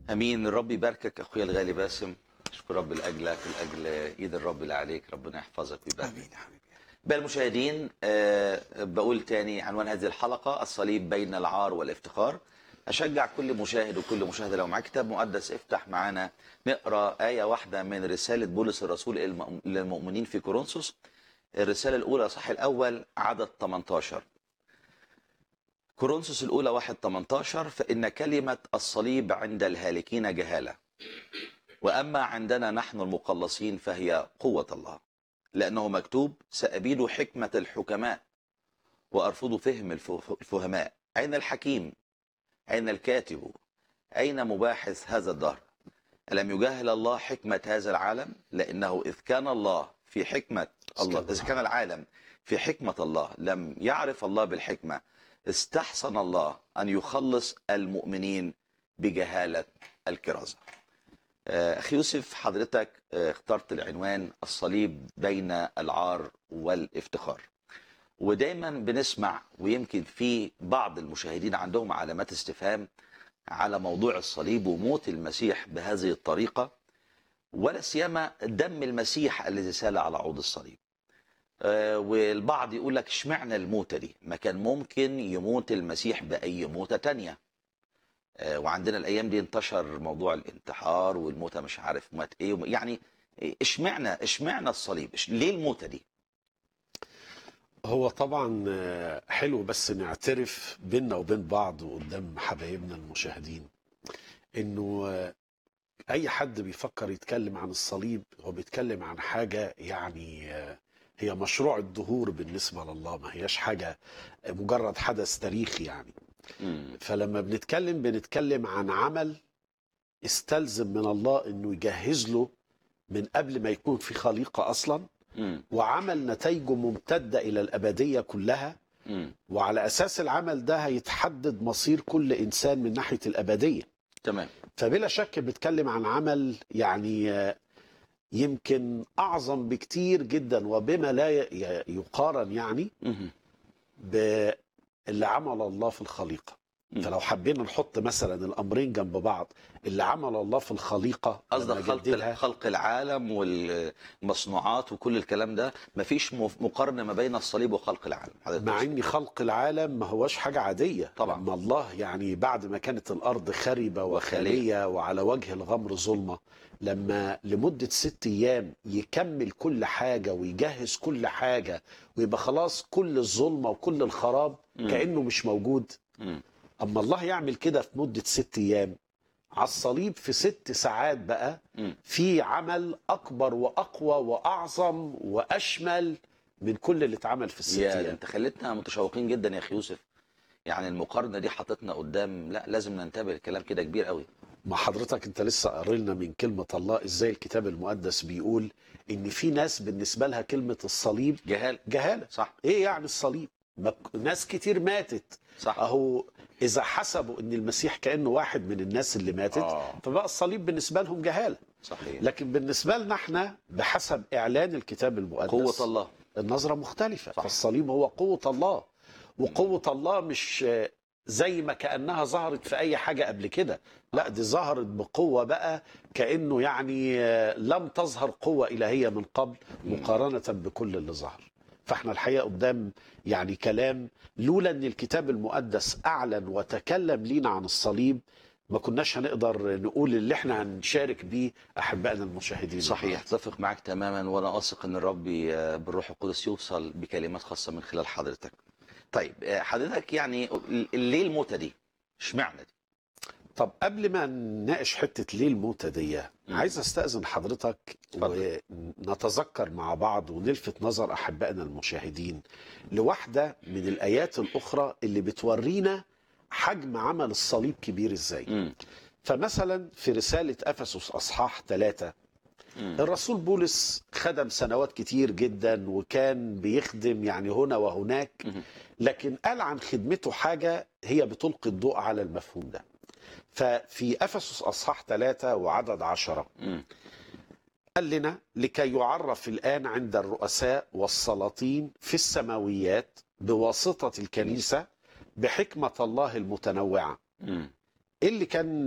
امين الرب يباركك اخويا الغالي باسم اشكر رب لاجلك ولاجل ايد الرب اللي عليك ربنا يحفظك ويباركك امين يا حبيبي بقى المشاهدين آه، بقول تاني عنوان هذه الحلقة الصليب بين العار والافتخار أشجع كل مشاهد وكل مشاهدة لو معاك كتاب مقدس افتح معانا نقرأ آية واحدة من رسالة بولس الرسول للمؤم- للمؤمنين في كورنثوس الرسالة الأولى صح الأول عدد 18 كورنثوس الأولى واحد 18 فإن كلمة الصليب عند الهالكين جهالة وأما عندنا نحن المقلصين فهي قوة الله لأنه مكتوب سأبيد حكمة الحكماء وأرفض فهم الف- الفهماء أين الحكيم أين الكاتب أين مباحث هذا الدهر ألم يجاهل الله حكمة هذا العالم لأنه إذ كان الله في حكمة الله إذا كان العالم في حكمة الله لم يعرف الله بالحكمة استحسن الله أن يخلص المؤمنين بجهالة الكرازة آه، أخي يوسف حضرتك آه، اخترت العنوان الصليب بين العار والافتخار ودايما بنسمع ويمكن في بعض المشاهدين عندهم علامات استفهام على موضوع الصليب وموت المسيح بهذه الطريقة ولا سيما دم المسيح الذي سال على عود الصليب آه، والبعض يقول لك اشمعنى الموتة دي ما كان ممكن يموت المسيح بأي موتة تانية آه، وعندنا الايام دي انتشر موضوع الانتحار والموتى مش عارف مات ايه وم- يعني إيه، اشمعنى اشمعنى الصليب إش- ليه الموتى دي هو طبعا آه، حلو بس نعترف بينا وبين بعض وقدام حبايبنا المشاهدين انه آه، اي حد بيفكر يتكلم عن الصليب هو بيتكلم عن حاجه يعني آه، هي مشروع الدهور بالنسبه لله ما هياش حاجه مجرد حدث تاريخي يعني مم. فلما بنتكلم بنتكلم عن عمل استلزم من الله انه يجهز له من قبل ما يكون في خليقه اصلا مم. وعمل نتائجه ممتده الى الابديه كلها مم. وعلى اساس العمل ده هيتحدد مصير كل انسان من ناحيه الابديه تمام فبلا شك بتكلم عن عمل يعني آه، يمكن اعظم بكتير جدا وبما لا ي- ي- يقارن يعني مم. باللي عمل الله في الخليقه مم. فلو حبينا نحط مثلا الامرين جنب بعض اللي عمل الله في الخليقه قصدك لما خلق جددها خلق العالم والمصنوعات وكل الكلام ده مفيش مف- مقارنه ما بين الصليب وخلق العالم حضرتك مع تقصد. ان خلق العالم ما هوش حاجه عاديه طبعا. لما الله يعني بعد ما كانت الارض خربه وخاليه وعلى وجه الغمر ظلمه لما لمده ست ايام يكمل كل حاجه ويجهز كل حاجه ويبقى خلاص كل الظلمه وكل الخراب مم. كانه مش موجود مم. اما الله يعمل كده في مده ست ايام على الصليب في ست ساعات بقى مم. في عمل اكبر واقوى واعظم واشمل من كل اللي اتعمل في الست يا ده ايام انت خليتنا متشوقين جدا يا اخي يوسف يعني المقارنه دي حطتنا قدام لا لازم ننتبه الكلام كده كبير قوي ما حضرتك انت لسه قارلنا من كلمة الله ازاي الكتاب المقدس بيقول ان في ناس بالنسبة لها كلمة الصليب جهال جهالة صح ايه يعني الصليب ما ك- ناس كتير ماتت صح اهو اذا حسبوا ان المسيح كأنه واحد من الناس اللي ماتت آه. فبقى الصليب بالنسبة لهم جهالة صحيح لكن بالنسبة لنا احنا بحسب اعلان الكتاب المقدس قوه الله النظرة مختلفة صح. فالصليب هو قوة الله وقوة الله مش آه، زي ما كأنها ظهرت في أي حاجة قبل كده لا دي ظهرت بقوة بقى كأنه يعني آه، لم تظهر قوة إلهية من قبل مقارنة بكل اللي ظهر فاحنا الحقيقة قدام يعني كلام لولا ان الكتاب المقدس اعلن وتكلم لينا عن الصليب ما كناش هنقدر نقول اللي احنا هنشارك بيه احبائنا المشاهدين صحيح اتفق معاك تماما وانا واثق ان الرب آه، بالروح القدس يوصل بكلمات خاصه من خلال حضرتك طيب آه، حضرتك يعني ليه الموتة دي اشمعنى دي طب قبل ما نناقش حته ليه الموتة دي مم. عايز استاذن حضرتك اتفضل. ونتذكر مع بعض ونلفت نظر احبائنا المشاهدين لواحده من الايات الاخرى اللي بتورينا حجم عمل الصليب كبير ازاي مم. فمثلا في رساله افسس اصحاح ثلاثة مم. الرسول بولس خدم سنوات كتير جدا وكان بيخدم يعني هنا وهناك مم. لكن قال عن خدمته حاجة هي بتلقي الضوء على المفهوم ده ففي أفسس أصحاح ثلاثة وعدد عشرة مم. قال لنا لكي يعرف الآن عند الرؤساء والسلاطين في السماويات بواسطة الكنيسة بحكمة الله المتنوعة مم. اللي كان